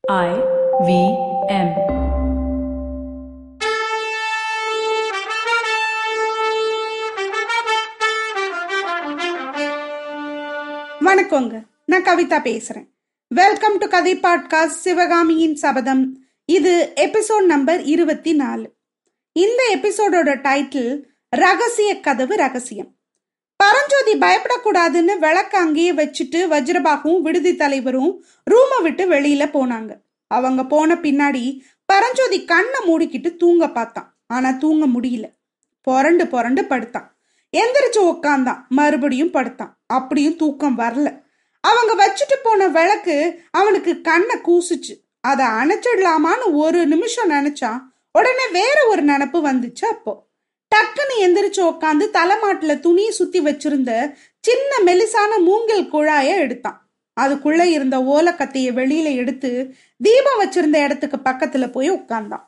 I V M. வணக்கங்க நான் கவிதா பேசுறேன் வெல்கம் டு கதை பாட்காஸ்ட் சிவகாமியின் சபதம் இது எபிசோட் நம்பர் இருபத்தி நாலு இந்த எபிசோடோட டைட்டில் ரகசிய கதவு ரகசியம் பரஞ்சோதி பயப்படக்கூடாதுன்னு விளக்க அங்கேயே வச்சுட்டு வஜ்ரபாகும் விடுதி தலைவரும் ரூமை விட்டு வெளியில போனாங்க அவங்க போன பின்னாடி பரஞ்சோதி கண்ணை மூடிக்கிட்டு தூங்க பார்த்தான் ஆனா தூங்க முடியல புரண்டு புரண்டு படுத்தான் எந்திரிச்சு உக்காந்தான் மறுபடியும் படுத்தான் அப்படியும் தூக்கம் வரல அவங்க வச்சுட்டு போன விளக்கு அவனுக்கு கண்ணை கூசுச்சு அதை அணைச்சிடலாமான்னு ஒரு நிமிஷம் நினைச்சான் உடனே வேற ஒரு நினப்பு வந்துச்சு அப்போ டக்குன்னு எந்திரிச்சு உக்காந்து தலைமாட்டுல துணியை சுத்தி வச்சிருந்த சின்ன மெலிசான மூங்கில் குழாய எடுத்தான் அதுக்குள்ள இருந்த ஓலக்கத்தைய வெளியில எடுத்து தீபம் வச்சிருந்த இடத்துக்கு பக்கத்துல போய் உட்கார்ந்தான்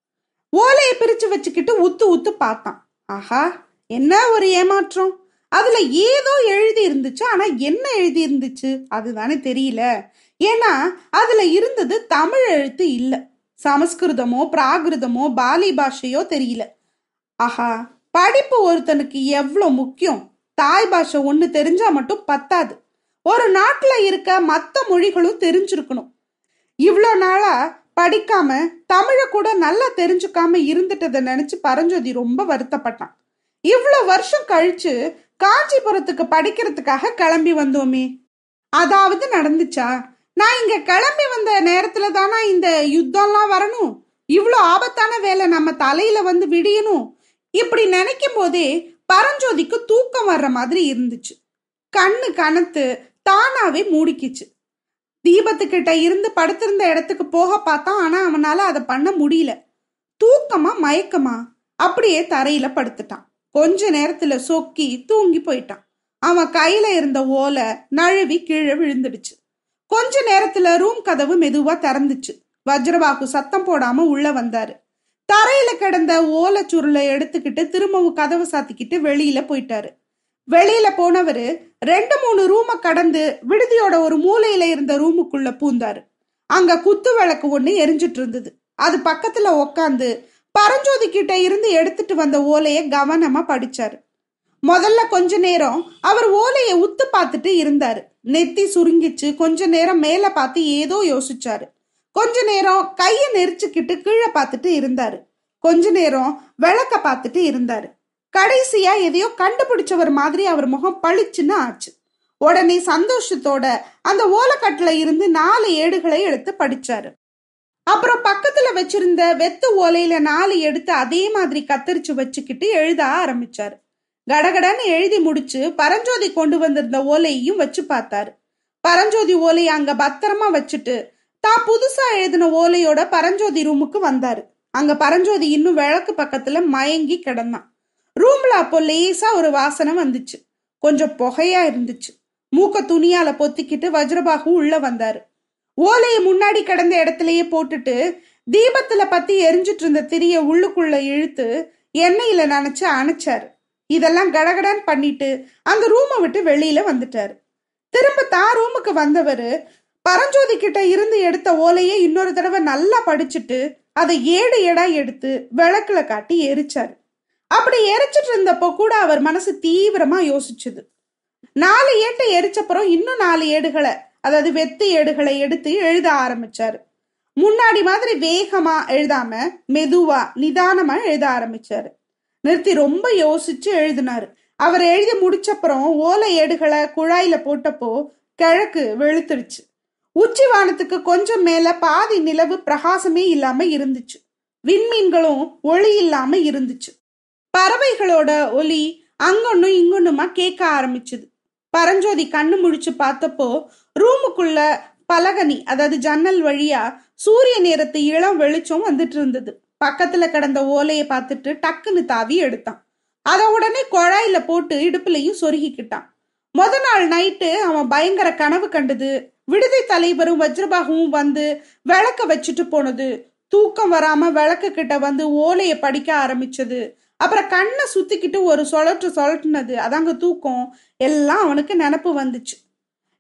ஓலையை பிரிச்சு வச்சுக்கிட்டு உத்து உத்து பார்த்தான் ஆஹா என்ன ஒரு ஏமாற்றம் அதுல ஏதோ எழுதி இருந்துச்சு ஆனா என்ன எழுதி இருந்துச்சு அதுதானே தெரியல ஏன்னா அதுல இருந்தது தமிழ் எழுத்து இல்ல சமஸ்கிருதமோ பிராகிருதமோ பாலி பாஷையோ தெரியல ஆஹா படிப்பு ஒருத்தனுக்கு எவ்வளோ முக்கியம் தாய் பாஷை ஒன்று தெரிஞ்சா மட்டும் பத்தாது ஒரு நாட்டில் இருக்க மற்ற மொழிகளும் தெரிஞ்சிருக்கணும் இவ்வளோ நாளா படிக்காம தமிழை கூட நல்லா தெரிஞ்சுக்காம இருந்துட்டதை நினைச்சு பரஞ்சோதி ரொம்ப வருத்தப்பட்டான் இவ்வளோ வருஷம் கழிச்சு காஞ்சிபுரத்துக்கு படிக்கிறதுக்காக கிளம்பி வந்தோமே அதாவது நடந்துச்சா நான் இங்க கிளம்பி வந்த நேரத்துல தானா இந்த யுத்தம்லாம் வரணும் இவ்வளோ ஆபத்தான வேலை நம்ம தலையில வந்து விடியணும் இப்படி நினைக்கும் போதே பரஞ்சோதிக்கு தூக்கம் வர்ற மாதிரி இருந்துச்சு கண்ணு கனத்து தானாவே மூடிக்கிச்சு தீபத்துக்கிட்ட இருந்து படுத்திருந்த இடத்துக்கு போக பார்த்தான் ஆனா அவனால அதை பண்ண முடியல தூக்கமா மயக்கமா அப்படியே தரையில படுத்துட்டான் கொஞ்ச நேரத்துல சொக்கி தூங்கி போயிட்டான் அவன் கையில இருந்த ஓலை நழுவி கீழே விழுந்துடுச்சு கொஞ்ச நேரத்துல ரூம் கதவு மெதுவா திறந்துச்சு வஜ்ரபாகு சத்தம் போடாம உள்ள வந்தாரு தரையில கிடந்த ஓலை சுருளை எடுத்துக்கிட்டு திரும்பவும் கதவை சாத்திக்கிட்டு வெளியில போயிட்டாரு வெளியில போனவரு ரெண்டு மூணு ரூம கடந்து விடுதியோட ஒரு மூலையில இருந்த ரூமுக்குள்ள பூந்தாரு அங்க குத்து விளக்கு ஒண்ணு எரிஞ்சிட்டு இருந்தது அது பக்கத்துல உக்காந்து பரஞ்சோதி கிட்ட இருந்து எடுத்துட்டு வந்த ஓலைய கவனமா படிச்சாரு முதல்ல கொஞ்ச நேரம் அவர் ஓலைய உத்து பார்த்துட்டு இருந்தாரு நெத்தி சுருங்கிச்சு கொஞ்ச நேரம் மேல பார்த்து ஏதோ யோசிச்சாரு கொஞ்ச நேரம் கைய நெரிச்சுக்கிட்டு கீழே பார்த்துட்டு இருந்தாரு கொஞ்ச நேரம் விளக்க பார்த்துட்டு இருந்தாரு கடைசியா எதையோ கண்டுபிடிச்சவர் மாதிரி அவர் முகம் பளிச்சுன்னு ஆச்சு உடனே சந்தோஷத்தோட அந்த ஓலைக்கட்டுல இருந்து நாலு ஏடுகளை எடுத்து படிச்சாரு அப்புறம் பக்கத்துல வச்சிருந்த வெத்து ஓலையில நாலு எடுத்து அதே மாதிரி கத்தரிச்சு வச்சுக்கிட்டு எழுத ஆரம்பிச்சாரு கடகடன்னு எழுதி முடிச்சு பரஞ்சோதி கொண்டு வந்திருந்த ஓலையையும் வச்சு பார்த்தாரு பரஞ்சோதி ஓலையை அங்க பத்திரமா வச்சுட்டு தான் புதுசா எழுதின ஓலையோட பரஞ்சோதி ரூமுக்கு வந்தாரு அங்க பரஞ்சோதி இன்னும் விளக்கு பக்கத்துல மயங்கி கிடந்தான் ரூம்ல அப்போ லேசா ஒரு வாசனை வந்துச்சு கொஞ்சம் புகையா இருந்துச்சு மூக்க துணியால பொத்திக்கிட்டு வஜ்ரபாகு உள்ள வந்தாரு ஓலையை முன்னாடி கிடந்த இடத்துலயே போட்டுட்டு தீபத்துல பத்தி எரிஞ்சிட்டு இருந்த திரிய உள்ளுக்குள்ள இழுத்து எண்ணெயில நினைச்சு அணைச்சாரு இதெல்லாம் கடகடன் பண்ணிட்டு அந்த ரூமை விட்டு வெளியில வந்துட்டாரு திரும்ப தான் ரூமுக்கு வந்தவரு பரஞ்சோதி கிட்ட இருந்து எடுத்த ஓலையை இன்னொரு தடவை நல்லா படிச்சுட்டு அதை ஏடு ஏடா எடுத்து விளக்குல காட்டி எரிச்சாரு அப்படி எரிச்சிட்டு இருந்தப்போ கூட அவர் மனசு தீவிரமா யோசிச்சுது நாலு ஏட்டை எரிச்சப்புறம் இன்னும் நாலு ஏடுகளை அதாவது வெத்து ஏடுகளை எடுத்து எழுத ஆரம்பிச்சாரு முன்னாடி மாதிரி வேகமா எழுதாம மெதுவா நிதானமா எழுத ஆரம்பிச்சாரு நிறுத்தி ரொம்ப யோசிச்சு எழுதினாரு அவர் எழுதி முடிச்சப்புறம் ஓலை ஏடுகளை குழாயில போட்டப்போ கிழக்கு வெளுத்துடுச்சு உச்சி வானத்துக்கு கொஞ்சம் மேல பாதி நிலவு பிரகாசமே இல்லாம இருந்துச்சு விண்மீன்களும் ஒளி இல்லாம இருந்துச்சு பறவைகளோட ஒலி அங்கொன்னும் இங்கொன்னுமா கேட்க ஆரம்பிச்சுது பரஞ்சோதி கண்ணு முழிச்சு பார்த்தப்போ ரூமுக்குள்ள பலகனி அதாவது ஜன்னல் வழியா சூரிய நேரத்து இளம் வெளிச்சம் வந்துட்டு இருந்தது பக்கத்துல கிடந்த ஓலையை பார்த்துட்டு டக்குன்னு தாவி எடுத்தான் அத உடனே குழாயில போட்டு இடுப்புலையும் சொருகிக்கிட்டான் முத நாள் நைட்டு அவன் பயங்கர கனவு கண்டது விடுதி தலைவரும் வஜ்ரபாகவும் வந்து விளக்க வச்சுட்டு போனது தூக்கம் வராம விளக்கு கிட்ட வந்து ஓலைய படிக்க ஆரம்பிச்சது அப்புறம் கண்ணை சுத்திக்கிட்டு ஒரு சொலட்டு சொலட்டுனது அதாங்க தூக்கம் எல்லாம் அவனுக்கு நினப்பு வந்துச்சு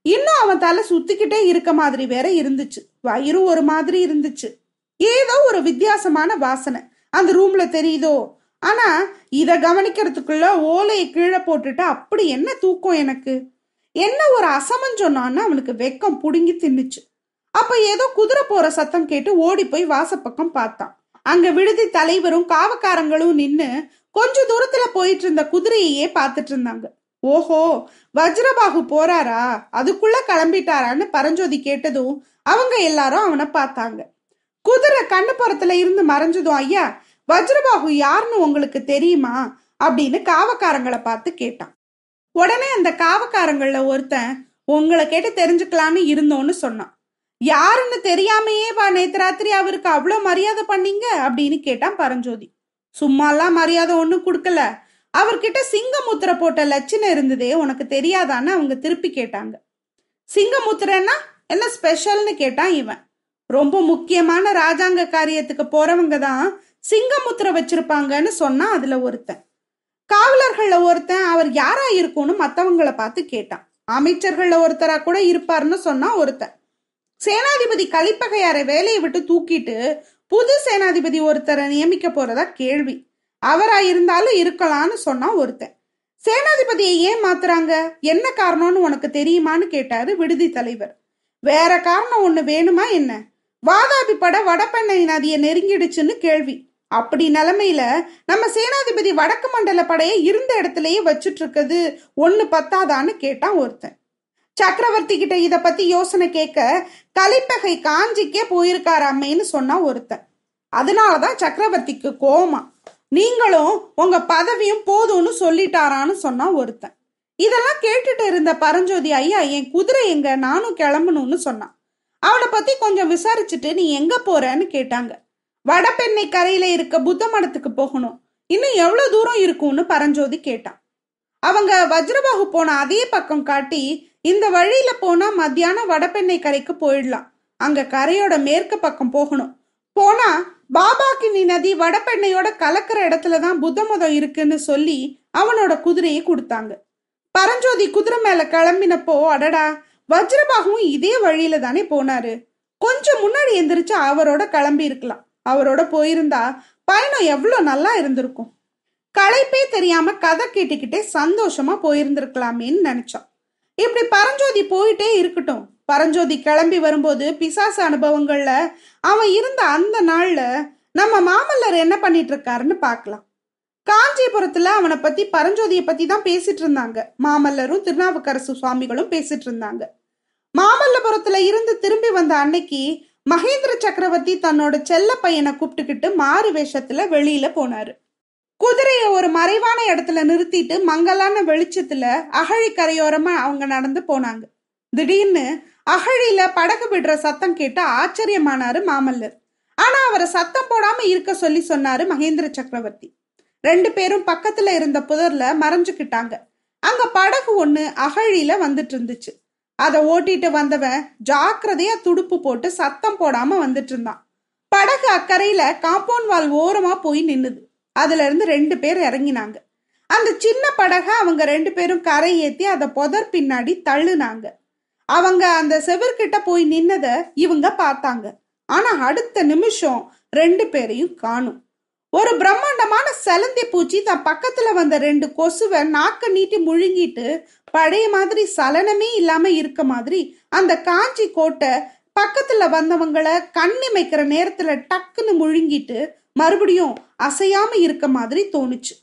இன்னும் அவன் தலை சுத்திக்கிட்டே இருக்க மாதிரி வேற இருந்துச்சு வயிறும் ஒரு மாதிரி இருந்துச்சு ஏதோ ஒரு வித்தியாசமான வாசனை அந்த ரூம்ல தெரியுதோ ஆனா இத கவனிக்கிறதுக்குள்ள ஓலையை கீழே போட்டுட்டு அப்படி என்ன தூக்கம் எனக்கு என்ன ஒரு அசமம் சொன்னான்னு அவனுக்கு வெக்கம் புடுங்கி தின்னுச்சு அப்ப ஏதோ குதிரை போற சத்தம் கேட்டு ஓடி போய் வாசப்பக்கம் பார்த்தான் அங்க விடுதி தலைவரும் காவக்காரங்களும் நின்னு கொஞ்ச தூரத்துல போயிட்டு இருந்த குதிரையையே பார்த்துட்டு இருந்தாங்க ஓஹோ வஜ்ரபாகு போறாரா அதுக்குள்ள கிளம்பிட்டாரான்னு பரஞ்சோதி கேட்டதும் அவங்க எல்லாரும் அவனை பார்த்தாங்க குதிரை கண்ணுப்புறத்துல இருந்து மறைஞ்சதும் ஐயா வஜ்ரபாகு யாருன்னு உங்களுக்கு தெரியுமா அப்படின்னு காவக்காரங்களை பார்த்து கேட்டான் உடனே அந்த காவக்காரங்கள்ல ஒருத்தன் உங்களை கேட்டு தெரிஞ்சுக்கலான்னு இருந்தோன்னு சொன்னான் யாருன்னு தெரியாமையே வா நேத்து ராத்திரி அவருக்கு அவ்வளோ மரியாதை பண்ணீங்க அப்படின்னு கேட்டான் பரஞ்சோதி சும்மாலாம் மரியாதை ஒன்றும் கொடுக்கல அவர்கிட்ட சிங்கமுத்திரை போட்ட லட்சணம் இருந்ததே உனக்கு தெரியாதான்னு அவங்க திருப்பி கேட்டாங்க சிங்கமுத்திரன்னா என்ன ஸ்பெஷல்னு கேட்டான் இவன் ரொம்ப முக்கியமான ராஜாங்க காரியத்துக்கு போறவங்க தான் சிங்கமுத்திரை வச்சிருப்பாங்கன்னு சொன்னா அதுல ஒருத்தன் காவலர்கள்ல ஒருத்தன் அவர் யாரா இருக்கும்னு மத்தவங்களை பார்த்து கேட்டான் அமைச்சர்கள்ல ஒருத்தரா கூட இருப்பாருன்னு சொன்னா ஒருத்தன் சேனாதிபதி கலிப்பகையாரை வேலையை விட்டு தூக்கிட்டு புது சேனாதிபதி ஒருத்தரை நியமிக்க போறதா கேள்வி அவரா இருந்தாலும் இருக்கலாம்னு சொன்னா ஒருத்தன் சேனாதிபதியை ஏன் மாத்துறாங்க என்ன காரணம்னு உனக்கு தெரியுமான்னு கேட்டாரு விடுதி தலைவர் வேற காரணம் ஒண்ணு வேணுமா என்ன வாதாபி பட வடபெண்ணை நதியை நெருங்கிடுச்சுன்னு கேள்வி அப்படி நிலைமையில நம்ம சேனாதிபதி வடக்கு மண்டல படையை இருந்த இடத்துலயே வச்சுட்டு இருக்குது ஒண்ணு பத்தாதான்னு கேட்டான் ஒருத்தன் சக்கரவர்த்தி கிட்ட இத பத்தி யோசனை கேட்க கலிப்பகை காஞ்சிக்கே போயிருக்காராமேன்னு சொன்னா ஒருத்தன் அதனாலதான் சக்கரவர்த்திக்கு கோமா நீங்களும் உங்க பதவியும் போதும்னு சொல்லிட்டாரான்னு சொன்னா ஒருத்தன் இதெல்லாம் கேட்டுட்டு இருந்த பரஞ்சோதி ஐயா என் குதிரை எங்க நானும் கிளம்பணும்னு சொன்னான் அவனை பத்தி கொஞ்சம் விசாரிச்சுட்டு நீ எங்க போறன்னு கேட்டாங்க வடபெண்ணை கரையில இருக்க புத்த மடத்துக்கு போகணும் இன்னும் எவ்வளவு தூரம் இருக்கும்னு பரஞ்சோதி கேட்டான் அவங்க வஜ்ரபாகு போன அதே பக்கம் காட்டி இந்த வழியில போனா மத்தியானம் வடபெண்ணை கரைக்கு போயிடலாம் அங்க கரையோட மேற்கு பக்கம் போகணும் போனா பாபாக்கினி நதி வடபெண்ணையோட கலக்கிற இடத்துல தான் புத்த மதம் இருக்குன்னு சொல்லி அவனோட குதிரையை கொடுத்தாங்க பரஞ்சோதி குதிரை மேல கிளம்பினப்போ அடடா வஜ்ரபாகும் இதே வழியில தானே போனாரு கொஞ்சம் முன்னாடி எந்திரிச்சு அவரோட கிளம்பி இருக்கலாம் அவரோட போயிருந்தா பயணம் எவ்வளவு நல்லா இருந்திருக்கும் களைப்பே தெரியாம கதை கேட்டுக்கிட்டே சந்தோஷமா போயிருந்திருக்கலாமேன்னு நினைச்சான் இப்படி பரஞ்சோதி போயிட்டே இருக்கட்டும் பரஞ்சோதி கிளம்பி வரும்போது பிசாசு அனுபவங்கள்ல அவன் இருந்த அந்த நாள்ல நம்ம மாமல்லர் என்ன பண்ணிட்டு இருக்காருன்னு பார்க்கலாம் காஞ்சிபுரத்துல அவனை பத்தி பரஞ்சோதியை பத்தி தான் பேசிட்டு இருந்தாங்க மாமல்லரும் திருநாவுக்கரசு சுவாமிகளும் பேசிட்டு இருந்தாங்க மாமல்லபுரத்துல இருந்து திரும்பி வந்த அன்னைக்கு மகேந்திர சக்கரவர்த்தி தன்னோட செல்ல பையனை கூப்பிட்டுக்கிட்டு மாறு வேஷத்துல வெளியில போனாரு குதிரைய ஒரு மறைவான இடத்துல நிறுத்திட்டு மங்கலான வெளிச்சத்துல அகழி கரையோரமா அவங்க நடந்து போனாங்க திடீர்னு அகழியில படகு விடுற சத்தம் கேட்டு ஆச்சரியமானாரு மாமல்லர் ஆனா அவரை சத்தம் போடாம இருக்க சொல்லி சொன்னாரு மகேந்திர சக்கரவர்த்தி ரெண்டு பேரும் பக்கத்துல இருந்த புதர்ல மறைஞ்சுக்கிட்டாங்க அங்க படகு ஒண்ணு அகழியில வந்துட்டு இருந்துச்சு அதை ஓட்டிட்டு வந்தவன் ஜாக்கிரதையா துடுப்பு போட்டு சத்தம் போடாம வந்துட்டு இருந்தான் படகு அக்கறையில காம்பவுண்ட் வால் ஓரமா போய் நின்னுது அதுல இருந்து ரெண்டு பேர் இறங்கினாங்க அந்த சின்ன படக அவங்க ரெண்டு பேரும் கரை ஏத்தி அதை புதர் பின்னாடி தள்ளுனாங்க அவங்க அந்த செவர்கிட்ட போய் நின்னத இவங்க பார்த்தாங்க ஆனா அடுத்த நிமிஷம் ரெண்டு பேரையும் காணும் ஒரு பிரம்மாண்டமான செலந்தி பூச்சி தன் பக்கத்துல வந்த ரெண்டு கொசுவை நாக்க நீட்டி முழுங்கிட்டு பழைய மாதிரி சலனமே இல்லாம இருக்க மாதிரி அந்த காஞ்சி கோட்டை பக்கத்துல வந்தவங்களை கண்ணிமைக்கிற நேரத்துல டக்குன்னு முழுங்கிட்டு மறுபடியும் அசையாம இருக்க மாதிரி தோணுச்சு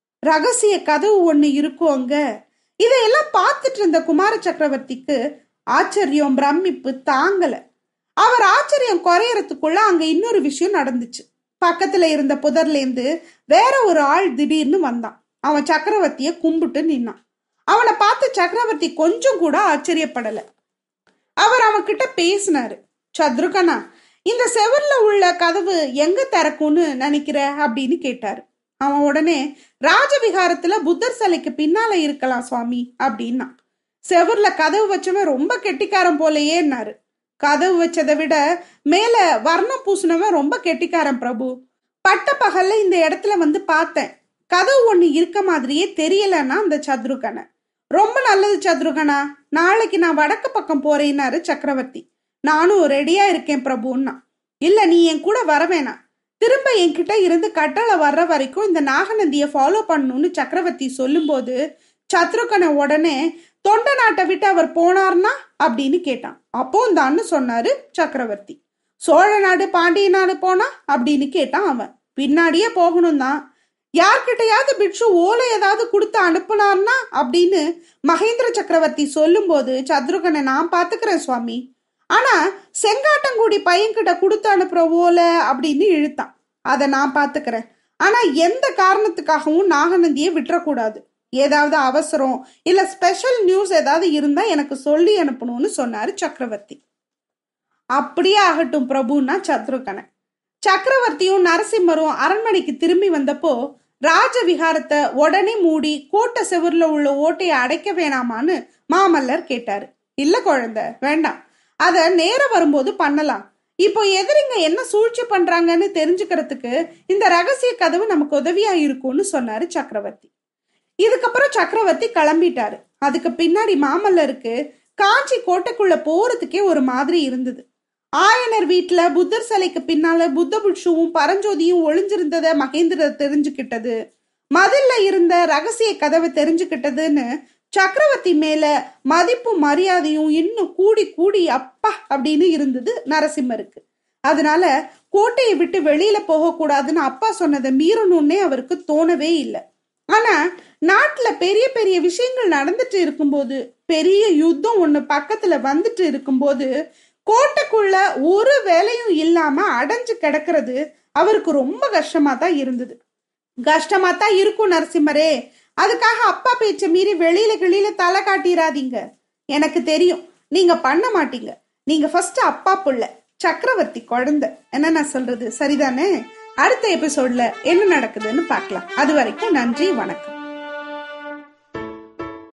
ரகசிய கதவு ஒண்ணு இருக்கும் அங்க இதையெல்லாம் பார்த்துட்டு இருந்த குமார சக்கரவர்த்திக்கு ஆச்சரியம் பிரமிப்பு தாங்கல அவர் ஆச்சரியம் குறையறதுக்குள்ள அங்க இன்னொரு விஷயம் நடந்துச்சு பக்கத்துல இருந்த புதர்லேருந்து வேற ஒரு ஆள் திடீர்னு வந்தான் அவன் சக்கரவர்த்திய கும்பிட்டு நின்னான் அவனை பார்த்து சக்கரவர்த்தி கொஞ்சம் கூட ஆச்சரியப்படல அவர் அவன் கிட்ட பேசினாரு சத்ருகனா இந்த செவர்ல உள்ள கதவு எங்க திறக்கும்னு நினைக்கிற அப்படின்னு கேட்டாரு அவன் உடனே ராஜவிகாரத்துல புத்தர் சிலைக்கு பின்னால இருக்கலாம் சுவாமி அப்படின்னா செவர்ல கதவு வச்சவன் ரொம்ப கெட்டிக்காரன் போலையேன்னாரு கதவு வச்சதை விட மேல வர்ணம் பூசினவன் ரொம்ப கெட்டிக்காரன் பிரபு பட்ட பகல்ல இந்த இடத்துல வந்து பார்த்தேன் கதவு ஒண்ணு இருக்க மாதிரியே தெரியலன்னா அந்த சத்ருகனை ரொம்ப நல்லது சத்ருகனா நாளைக்கு நான் வடக்கு பக்கம் போறேன்னாரு சக்கரவர்த்தி நானும் ரெடியா இருக்கேன் பிரபுன்னா இல்ல நீ என் கூட வர வேணாம் திரும்ப என்கிட்ட இருந்து கட்டளை வர்ற வரைக்கும் இந்த நாகநந்தியை ஃபாலோ பண்ணணும்னு சக்கரவர்த்தி சொல்லும்போது சத்ருகனை உடனே தொண்ட நாட்டை விட்டு அவர் போனார்னா அப்படின்னு கேட்டான் அப்போ தான்னு சொன்னாரு சக்கரவர்த்தி சோழ நாடு பாண்டிய நாடு போனா அப்படின்னு கேட்டான் அவன் பின்னாடியே போகணும் தான் யார்கிட்டயாவது பிட்சு ஓலை ஏதாவது கொடுத்து அனுப்புனார்னா அப்படின்னு மகேந்திர சக்கரவர்த்தி சொல்லும்போது சத்ருகனை நான் பாத்துக்கிறேன் சுவாமி ஆனா செங்காட்டங்குடி பையன்கிட்ட கொடுத்து அனுப்புற ஓலை அப்படின்னு இழுத்தான் அதை நான் பாத்துக்கிறேன் ஆனா எந்த காரணத்துக்காகவும் நாகநந்தியை விட்டுறக்கூடாது ஏதாவது அவசரம் இல்ல ஸ்பெஷல் நியூஸ் ஏதாவது இருந்தா எனக்கு சொல்லி அனுப்பணும்னு சொன்னாரு சக்கரவர்த்தி அப்படியே ஆகட்டும் பிரபுன்னா சத்ருகனை சக்கரவர்த்தியும் நரசிம்மரும் அரண்மனைக்கு திரும்பி வந்தப்போ ராஜ விகாரத்தை உடனே மூடி கோட்டை செவர்ல உள்ள ஓட்டையை அடைக்க வேணாமான்னு மாமல்லர் கேட்டாரு இல்ல குழந்தை வேண்டாம் அத நேரம் வரும்போது பண்ணலாம் இப்போ எதிரிங்க என்ன சூழ்ச்சி பண்றாங்கன்னு தெரிஞ்சுக்கிறதுக்கு இந்த ரகசிய கதவு நமக்கு உதவியா இருக்கும்னு சொன்னாரு சக்கரவர்த்தி இதுக்கப்புறம் சக்கரவர்த்தி கிளம்பிட்டாரு அதுக்கு பின்னாடி மாமல்லருக்கு காஞ்சி கோட்டைக்குள்ள போறதுக்கே ஒரு மாதிரி இருந்தது ஆயனர் வீட்டுல புத்தர் சிலைக்கு பின்னால புத்த புட்சுவும் பரஞ்சோதியும் ஒளிஞ்சிருந்தத மகேந்திர தெரிஞ்சுக்கிட்டது மதில்ல இருந்த ரகசிய கதவை தெரிஞ்சுக்கிட்டதுன்னு சக்கரவர்த்தி மேல மதிப்பும் மரியாதையும் இன்னும் கூடி கூடி அப்பா அப்படின்னு இருந்தது நரசிம்மருக்கு அதனால கோட்டையை விட்டு வெளியில போகக்கூடாதுன்னு அப்பா சொன்னதை மீறணும்னே அவருக்கு தோணவே இல்லை ஆனா நாட்டுல பெரிய பெரிய விஷயங்கள் நடந்துட்டு இருக்கும்போது பெரிய யுத்தம் ஒண்ணு பக்கத்துல வந்துட்டு இருக்கும்போது கோட்டைக்குள்ள ஒரு வேலையும் இல்லாம அடைஞ்சு கிடக்கிறது அவருக்கு ரொம்ப கஷ்டமா தான் இருந்தது கஷ்டமா தான் இருக்கும் நரசிம்மரே அதுக்காக அப்பா பேச்ச மீறி வெளியில கிளியில தலை காட்டிராதீங்க எனக்கு தெரியும் நீங்க பண்ண மாட்டீங்க நீங்க ஃபர்ஸ்ட் அப்பா புள்ள சக்கரவர்த்தி குழந்தை என்ன நான் சொல்றது சரிதானே அடுத்த எபிசோட்ல என்ன நடக்குதுன்னு பார்க்கலாம் அது வரைக்கும் நன்றி வணக்கம்